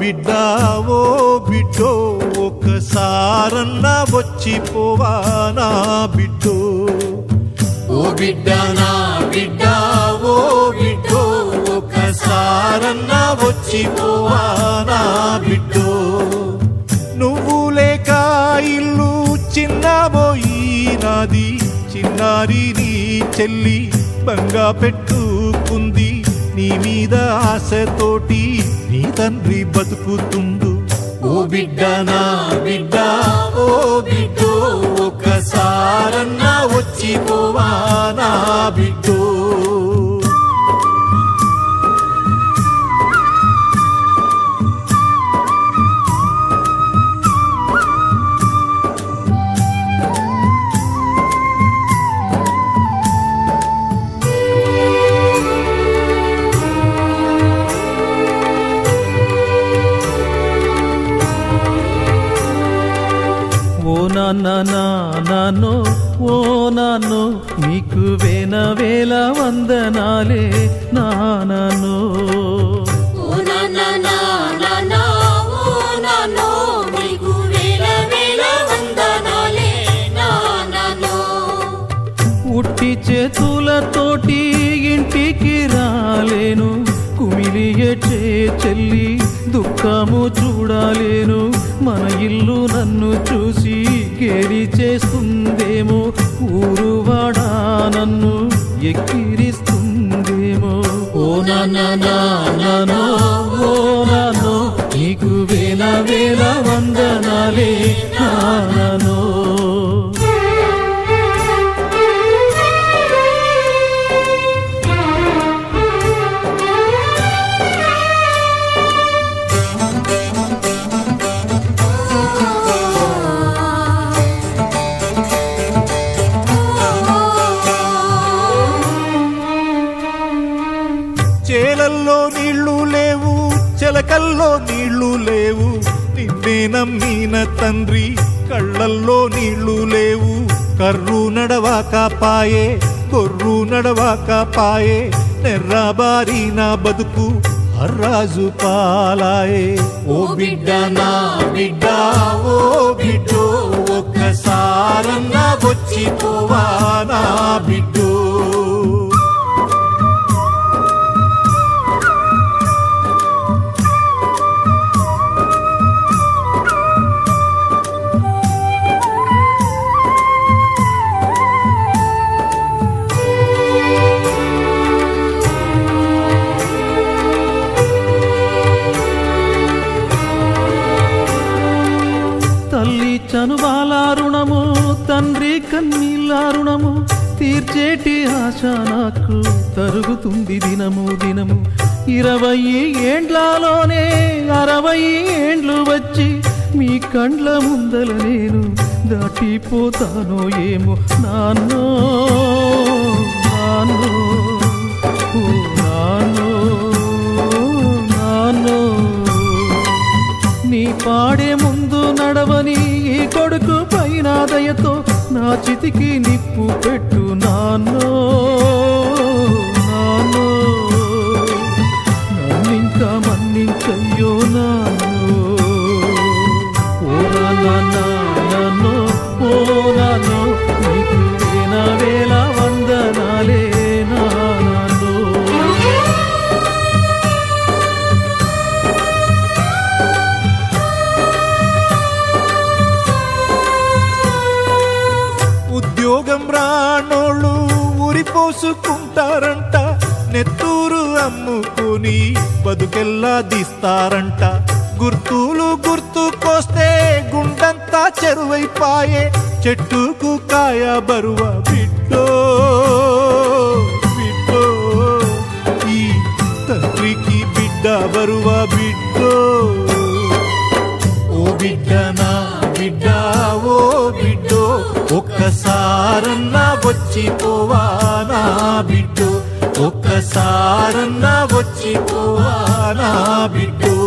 బిడ్డ ఓ బిడ్డో ఒకసారన్నా వచ్చిపోవా నా బిడ్డో ఓ బిడ్డ నా బిడ్డ ఓ బిడ్డో ఒకసారన్నా వచ్చిపోవా నా బిడ్డో నువ్వు లేక ఇల్లు చిన్నబోయినాది చిన్నారి నీ చెల్లి బంగా పెట్టుకుంది నీ మీద ఆశతోటి నీ తండ్రి బతుకుతుండు ఓ బిడ్డ నా బిడ్డ ఓ బిడ్డో ఒకసారన్నా వచ్చిపోవా నా బిడ్డో ఓ నాన్న నాన్నో ఓ నాన్నో నీకు వేల వేల వందనాలే నాన్నో ఓ నాన్న నాన్న ఓ నాన్నో నీకు వేల వేల వందనాలే నాన్నో ఉట్టి చేతులతోటి ఇంటికి రాలేను కుమిలి ఎట్టే చెల్లి దుఃఖము చూడాలేను మన ఇల్లు నన్ను చూసి గేలి చేస్తుందేమో ఊరువాడా నన్ను ఎక్కిరిస్తుందేమో ఓ నాన్న నాన్నో ఓ నాన్నో నీకు వేల వేల వందనాలే నాన్నో చేలల్లో నీళ్లు లేవు చెలకల్లో నీళ్లు లేవు నిన్నే నమ్మిన తండ్రి కళ్ళల్లో నీళ్లు లేవు కర్రు నడవాక పాయే కొర్రు నడవాక పాయే నెర్రాబారిన బతుకు హర్రాజు పాలాయే ఓ బిడ్డ నా బిడ్డ ఓ బిడ్డో ఒక్కసారన్నా వచ్చిపోవా నా బిడ్డో తల్లి చనుబాల రుణము తండ్రి కన్నీళ్ళ రుణము తీర్చేటి ఆశ నాకు తరుగుతుంది దినము దినము ఇరవై ఏండ్లలోనే అరవై ఏండ్లు వచ్చి మీ కండ్ల ముందల నేను దాటిపోతానో ఏమో నాన్నో నాన్నో ఓ నాన్నో నాన్నో నీ పాడే ముందు నడవని ఈ కొడుకు పైన దయతో నా చితికి నిప్పు పెట్టు నాన్నో నాన్నో నన్నింకా మన్నించయ్యో నాన్నో ఓ నాన్న నాన్నో ఓ నాన్నో నీకు వేల వేల వందనాలే నాన్నో ఉద్యోగం రానోళ్ళు ఊరిపోసుకుంటారంట నెత్తూరు అమ్ముకుని బతుకెల్లా తీస్తారంట గుర్తులు గుర్తుకొస్తే గుండంతా చెరువైపాయే చెట్టుకు కాయ బరువ బిడ్డో బిడ్డో ఈ తండ్రికి బిడ్డ బరువ బిడ్డో ఓ బిడ్డ నా బిడ్డ ఓ బిడ్డో ఒక్కసారన్నా వచ్చిపోవా నా బిడ్డో ఒక్కసారన్నా వచ్చిపోవా నా బిడ్డో